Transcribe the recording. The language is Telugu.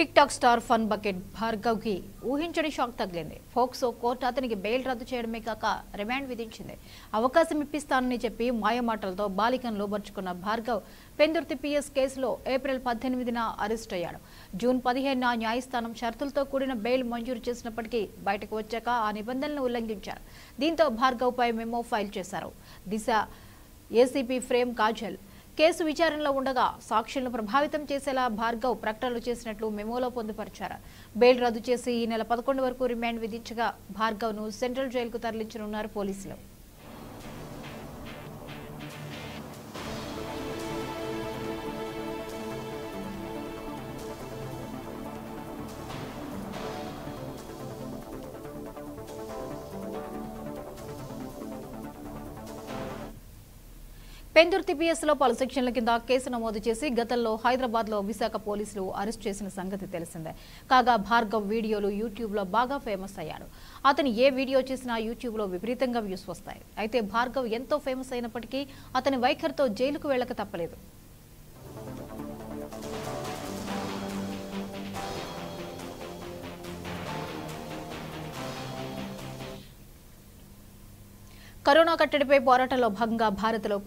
tick TikTok star fun bucket Bhargav కి ఊహించని షాక్ తగిలింది ఫోక్సో కోర్టు అతనికి బెయిల్ రద్దు చేయడమే కాక రిమాండ్ విధించింది అవకాశం ఇప్పిస్తానని చెప్పి మాయమాటలతో బాలికను లోబర్చుకున్న భార్గవ్ పెందుర్తి పిఎస్ కేసులో ఏప్రిల్ పద్దెనిమిదిన అరెస్ట్ అయ్యాడు జూన్ పదిహేనున న్యాయస్థానం షరతులతో కూడిన బెయిల్ మంజూరు చేసినప్పటికీ బయటకు వచ్చాక ఆ నిబంధనలను ఉల్లంఘించారు దీంతో భార్గవ్ పై మెమో ఫైల్ చేశారు దిశ ఏసీపీ ఫ్రేమ్ కాజల్ కేసు విచారణలో ఉండగా సాక్షులను ప్రభావితం చేసేలా భార్గవ్ ప్రకటనలు చేసినట్లు మెమోలో పొందుపరిచారు బెయిల్ రద్దు చేసి ఈ నెల పదకొండు వరకు రిమాండ్ విధించగా భార్గవ్ ను సెంట్రల్ జైలుకు తరలించనున్నారు పోలీసులు పెందుర్తి పిఎస్లో పలు సెక్షన్ల కింద కేసు నమోదు చేసి గతంలో హైదరాబాద్ లో విశాఖ పోలీసులు అరెస్ట్ చేసిన సంగతి తెలిసిందే కాగా భార్గవ్ వీడియోలు యూట్యూబ్ లో బాగా ఫేమస్ అయ్యాడు అతను ఏ వీడియో చేసినా యూట్యూబ్ లో విపరీతంగా వ్యూస్ వస్తాయి అయితే భార్గవ్ ఎంతో ఫేమస్ అయినప్పటికీ అతని వైఖరితో జైలుకు వెళ్ళక తప్పలేదు కరోనా కట్టడిపై పోరాటంలో భాగంగా భారత్లో